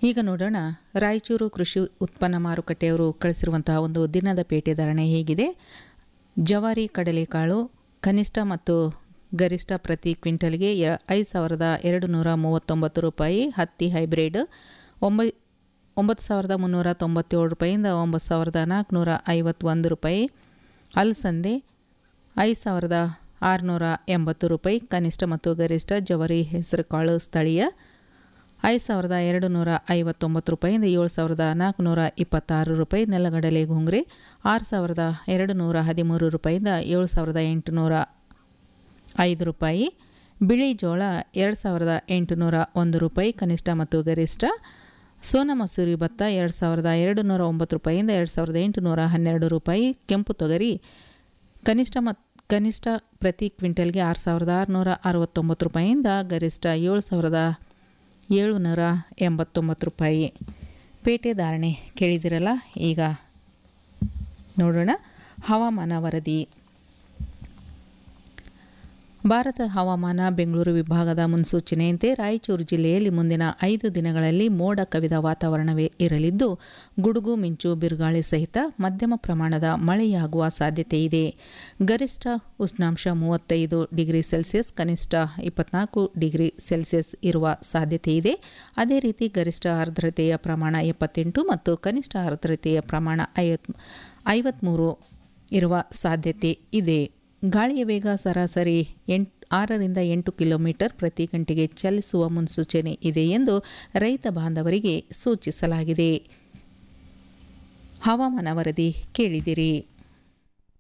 ಈಗ ನೋಡೋಣ ರಾಯಚೂರು ಕೃಷಿ ಉತ್ಪನ್ನ ಮಾರುಕಟ್ಟೆಯವರು ಕಳಿಸಿರುವಂತಹ ಒಂದು ದಿನದ ಪೇಟೆ ಧಾರಣೆ ಹೇಗಿದೆ ಜವಾರಿ ಕಡಲೆಕಾಳು ಕನಿಷ್ಠ ಮತ್ತು ಗರಿಷ್ಠ ಪ್ರತಿ ಕ್ವಿಂಟಲ್ಗೆ ಯ ಐದು ಸಾವಿರದ ಎರಡು ನೂರ ಮೂವತ್ತೊಂಬತ್ತು ರೂಪಾಯಿ ಹತ್ತಿ ಹೈಬ್ರಿಡ್ ಒಂಬೈ ಒಂಬತ್ತು ಸಾವಿರದ ಮುನ್ನೂರ ತೊಂಬತ್ತೇಳು ರೂಪಾಯಿಂದ ಒಂಬತ್ತು ಸಾವಿರದ ನಾಲ್ಕುನೂರ ಐವತ್ತೊಂದು ರೂಪಾಯಿ ಅಲಸಂದೆ ಐದು ಸಾವಿರದ ಆರುನೂರ ಎಂಬತ್ತು ರೂಪಾಯಿ ಕನಿಷ್ಠ ಮತ್ತು ಗರಿಷ್ಠ ಜವರಿ ಹೆಸರುಕಾಳು ಸ್ಥಳೀಯ ಐದು ಸಾವಿರದ ಎರಡು ನೂರ ಐವತ್ತೊಂಬತ್ತು ರೂಪಾಯಿಂದ ಏಳು ಸಾವಿರದ ನಾಲ್ಕುನೂರ ಇಪ್ಪತ್ತಾರು ರೂಪಾಯಿ ನೆಲಗಡಲೆ ಗುಂಗ್ರಿ ಆರು ಸಾವಿರದ ಎರಡು ನೂರ ಹದಿಮೂರು ರೂಪಾಯಿಂದ ಏಳು ಸಾವಿರದ ಎಂಟುನೂರ ಐದು ರೂಪಾಯಿ ಬಿಳಿ ಜೋಳ ಎರಡು ಸಾವಿರದ ಎಂಟುನೂರ ಒಂದು ರೂಪಾಯಿ ಕನಿಷ್ಠ ಮತ್ತು ಗರಿಷ್ಠ ಸೋನಾ ಮಸೂರಿ ಭತ್ತ ಎರಡು ಸಾವಿರದ ಎರಡು ನೂರ ಒಂಬತ್ತು ರೂಪಾಯಿಂದ ಎರಡು ಸಾವಿರದ ಎಂಟುನೂರ ಹನ್ನೆರಡು ರೂಪಾಯಿ ಕೆಂಪು ತೊಗರಿ ಕನಿಷ್ಠ ಮತ್ತು ಕನಿಷ್ಠ ಪ್ರತಿ ಕ್ವಿಂಟಲ್ಗೆ ಆರು ಸಾವಿರದ ಆರುನೂರ ಅರವತ್ತೊಂಬತ್ತು ರೂಪಾಯಿಯಿಂದ ಗರಿಷ್ಠ ಏಳು ಸಾವಿರದ ಏಳುನೂರ ಎಂಬತ್ತೊಂಬತ್ತು ರೂಪಾಯಿ ಪೇಟೆ ಧಾರಣೆ ಕೇಳಿದಿರಲ್ಲ ಈಗ ನೋಡೋಣ ಹವಾಮಾನ ವರದಿ ಭಾರತ ಹವಾಮಾನ ಬೆಂಗಳೂರು ವಿಭಾಗದ ಮುನ್ಸೂಚನೆಯಂತೆ ರಾಯಚೂರು ಜಿಲ್ಲೆಯಲ್ಲಿ ಮುಂದಿನ ಐದು ದಿನಗಳಲ್ಲಿ ಮೋಡ ಕವಿದ ವಾತಾವರಣವೇ ಇರಲಿದ್ದು ಗುಡುಗು ಮಿಂಚು ಬಿರುಗಾಳಿ ಸಹಿತ ಮಧ್ಯಮ ಪ್ರಮಾಣದ ಮಳೆಯಾಗುವ ಸಾಧ್ಯತೆ ಇದೆ ಗರಿಷ್ಠ ಉಷ್ಣಾಂಶ ಮೂವತ್ತೈದು ಡಿಗ್ರಿ ಸೆಲ್ಸಿಯಸ್ ಕನಿಷ್ಠ ಇಪ್ಪತ್ನಾಲ್ಕು ಡಿಗ್ರಿ ಸೆಲ್ಸಿಯಸ್ ಇರುವ ಸಾಧ್ಯತೆ ಇದೆ ಅದೇ ರೀತಿ ಗರಿಷ್ಠ ಆರ್ದ್ರತೆಯ ಪ್ರಮಾಣ ಎಪ್ಪತ್ತೆಂಟು ಮತ್ತು ಕನಿಷ್ಠ ಆರ್ದ್ರತೆಯ ಪ್ರಮಾಣ ಐವತ್ ಐವತ್ತ್ಮೂರು ಇರುವ ಸಾಧ್ಯತೆ ಇದೆ ಗಾಳಿಯ ವೇಗ ಸರಾಸರಿ ಎಂಟು ಆರರಿಂದ ಎಂಟು ಕಿಲೋಮೀಟರ್ ಪ್ರತಿ ಗಂಟೆಗೆ ಚಲಿಸುವ ಮುನ್ಸೂಚನೆ ಇದೆ ಎಂದು ರೈತ ಬಾಂಧವರಿಗೆ ಸೂಚಿಸಲಾಗಿದೆ ಹವಾಮಾನ ವರದಿ ಕೇಳಿದಿರಿ